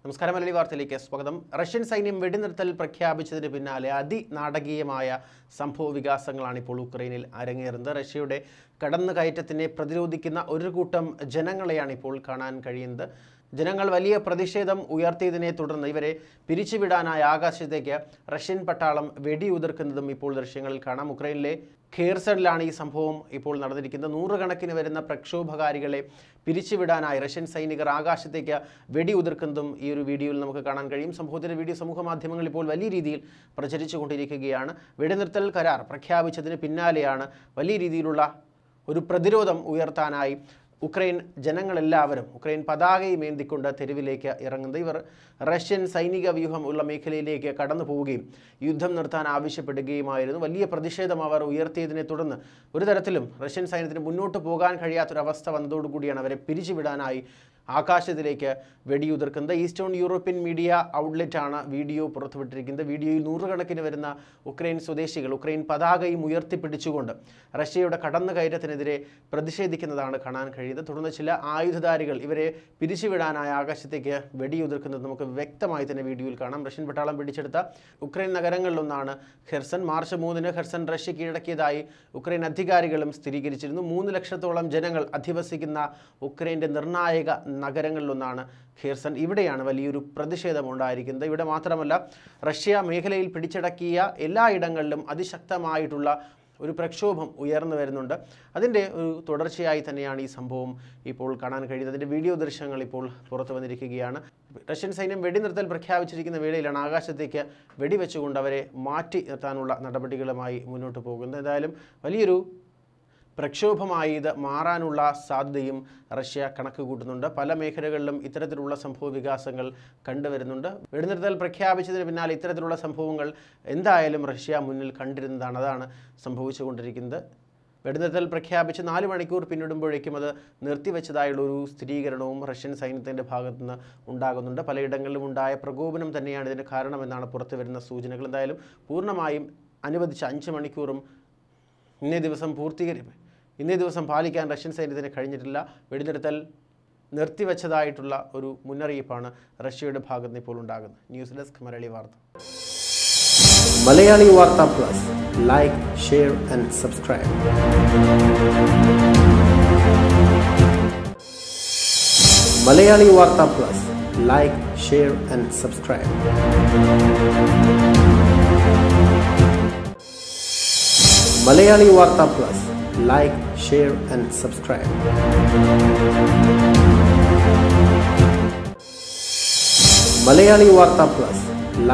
നമസ്കാരം മലയാളി വാർത്തയിലേക്ക് സ്വാഗതം റഷ്യൻ സൈന്യം വെടിനിർത്തൽ പ്രഖ്യാപിച്ചതിന് പിന്നാലെ അതിനാടകീയമായ സംഭവ വികാസങ്ങളാണ് ഇപ്പോൾ ഉക്രൈനിൽ അരങ്ങേറുന്നത് റഷ്യയുടെ കടന്നുകയറ്റത്തിനെ പ്രതിരോധിക്കുന്ന ഒരു കൂട്ടം ജനങ്ങളെയാണ് ഇപ്പോൾ കാണാൻ കഴിയുന്നത് ജനങ്ങൾ വലിയ പ്രതിഷേധം ഉയർത്തിയതിനെ തുടർന്ന് ഇവരെ പിരിച്ചുവിടാനായി ആകാശത്തേക്ക് റഷ്യൻ പട്ടാളം വെടിയുതിർക്കുന്നതും ഇപ്പോൾ ദൃശ്യങ്ങളിൽ കാണാം ഉക്രൈനിലെ ഖേർസണിലാണ് ഈ സംഭവം ഇപ്പോൾ നടന്നിരിക്കുന്നത് നൂറുകണക്കിന് വരുന്ന പ്രക്ഷോഭകാരികളെ പിരിച്ചുവിടാനായി റഷ്യൻ സൈനികർ ആകാശത്തേക്ക് വെടിയുതിർക്കുന്നതും ഈ ഒരു വീഡിയോയിൽ നമുക്ക് കാണാൻ കഴിയും സംഭവത്തിൻ്റെ വീഡിയോ സമൂഹ മാധ്യമങ്ങളിൽ ഇപ്പോൾ വലിയ രീതിയിൽ പ്രചരിച്ചു കൊണ്ടിരിക്കുകയാണ് വെടിനിർത്തൽ കരാർ പ്രഖ്യാപിച്ചതിന് പിന്നാലെയാണ് വലിയ രീതിയിലുള്ള ഒരു പ്രതിരോധം ഉയർത്താനായി ഉക്രൈൻ ജനങ്ങളെല്ലാവരും ഉക്രൈൻ പതാകയും ഏന്തിക്കൊണ്ട് തെരുവിലേക്ക് ഇറങ്ങുന്നത് ഇവർ റഷ്യൻ സൈനിക വ്യൂഹം ഉള്ള മേഖലയിലേക്ക് കടന്നു പോവുകയും യുദ്ധം നിർത്താൻ ആവശ്യപ്പെടുകയുമായിരുന്നു വലിയ പ്രതിഷേധം അവർ ഉയർത്തിയതിനെ തുടർന്ന് ഒരു തരത്തിലും റഷ്യൻ സൈന്യത്തിന് മുന്നോട്ട് പോകാൻ കഴിയാത്തൊരവസ്ഥ വന്നതോടുകൂടിയാണ് അവരെ പിരിച്ചുവിടാനായി ആകാശത്തിലേക്ക് വെടിയുതിർക്കുന്നത് ഈസ്റ്റേൺ യൂറോപ്യൻ മീഡിയ ഔട്ട്ലെറ്റാണ് വീഡിയോ പുറത്തുവിട്ടിരിക്കുന്നത് വീഡിയോയിൽ നൂറുകണക്കിന് വരുന്ന ഉക്രൈൻ സ്വദേശികൾ ഉക്രൈൻ പതാകയും ഉയർത്തിപ്പിടിച്ചുകൊണ്ട് റഷ്യയുടെ കടന്നുകയറ്റത്തിനെതിരെ പ്രതിഷേധിക്കുന്നതാണ് കാണാൻ കഴിയുന്നത് തുടർന്ന് ചില ആയുധധാരികൾ ഇവരെ പിരിച്ചുവിടാനായി ആകാശത്തേക്ക് വെടിയുതിർക്കുന്നത് നമുക്ക് വ്യക്തമായി തന്നെ വീഡിയോയിൽ കാണാം റഷ്യൻ പട്ടാളം പിടിച്ചെടുത്ത ഉക്രൈൻ നഗരങ്ങളിലൊന്നാണ് ഹെർസൺ മാർച്ച് മൂന്നിന് ഹെർസൺ റഷ്യ കീഴടക്കിയതായി ഉക്രൈൻ അധികാരികളും സ്ഥിരീകരിച്ചിരുന്നു മൂന്ന് ലക്ഷത്തോളം ജനങ്ങൾ അധിവസിക്കുന്ന ഉക്രൈൻ്റെ നിർണായക നഗരങ്ങളിലൊന്നാണ് ഖേർസൺ ഇവിടെയാണ് വലിയൊരു പ്രതിഷേധം ഉണ്ടായിരിക്കുന്നത് ഇവിടെ മാത്രമല്ല റഷ്യ മേഖലയിൽ പിടിച്ചടക്കിയ എല്ലായിടങ്ങളിലും അതിശക്തമായിട്ടുള്ള ഒരു പ്രക്ഷോഭം ഉയർന്നു വരുന്നുണ്ട് അതിൻ്റെ ഒരു തുടർച്ചയായി തന്നെയാണ് ഈ സംഭവം ഇപ്പോൾ കാണാൻ കഴിയുന്നത് അതിൻ്റെ വീഡിയോ ദൃശ്യങ്ങൾ ഇപ്പോൾ പുറത്തു വന്നിരിക്കുകയാണ് റഷ്യൻ സൈന്യം വെടിനിർത്തൽ പ്രഖ്യാപിച്ചിരിക്കുന്ന വേളയിലാണ് ആകാശത്തേക്ക് വെടിവെച്ചുകൊണ്ട് അവരെ മാറ്റി നിർത്താനുള്ള നടപടികളുമായി മുന്നോട്ട് പോകുന്നത് എന്തായാലും വലിയൊരു പ്രക്ഷോഭമായി ഇത് മാറാനുള്ള സാധ്യതയും റഷ്യ കണക്ക് കൂട്ടുന്നുണ്ട് പല മേഖലകളിലും ഇത്തരത്തിലുള്ള സംഭവ വികാസങ്ങൾ കണ്ടുവരുന്നുണ്ട് വെടിനിർത്തൽ പ്രഖ്യാപിച്ചതിന് പിന്നാലെ ഇത്തരത്തിലുള്ള സംഭവങ്ങൾ എന്തായാലും റഷ്യ മുന്നിൽ കണ്ടിരുന്നതാണ് അതാണ് സംഭവിച്ചുകൊണ്ടിരിക്കുന്നത് വെടിനിർത്തൽ പ്രഖ്യാപിച്ച് നാല് മണിക്കൂർ പിന്നിടുമ്പോഴേക്കും അത് നിർത്തിവെച്ചതായുള്ള ഒരു സ്ഥിരീകരണവും റഷ്യൻ സൈന്യത്തിൻ്റെ ഭാഗത്തുനിന്ന് ഉണ്ടാകുന്നുണ്ട് പലയിടങ്ങളിലും ഉണ്ടായ പ്രകോപനം തന്നെയാണ് ഇതിന് കാരണമെന്നാണ് പുറത്തു വരുന്ന സൂചനകൾ എന്തായാലും പൂർണ്ണമായും അനുവദിച്ച അഞ്ച് മണിക്കൂറും ഇന്നേ ദിവസം പൂർത്തീകരി ഇന്നേ ദിവസം പാലിക്കാൻ റഷ്യൻ സൈന്യത്തിന് കഴിഞ്ഞിട്ടില്ല വെടിനിർത്തൽ നിർത്തിവെച്ചതായിട്ടുള്ള ഒരു മുന്നറിയിപ്പാണ് റഷ്യയുടെ ഭാഗത്ത് നിന്ന് ഇപ്പോൾ ഉണ്ടാകുന്നത് news desk Malayali Vartha Malayali Vartha plus like share and subscribe Malayali Vartha plus like share and subscribe Malayali Vartha plus like share and subscribe Malayali Vartha plus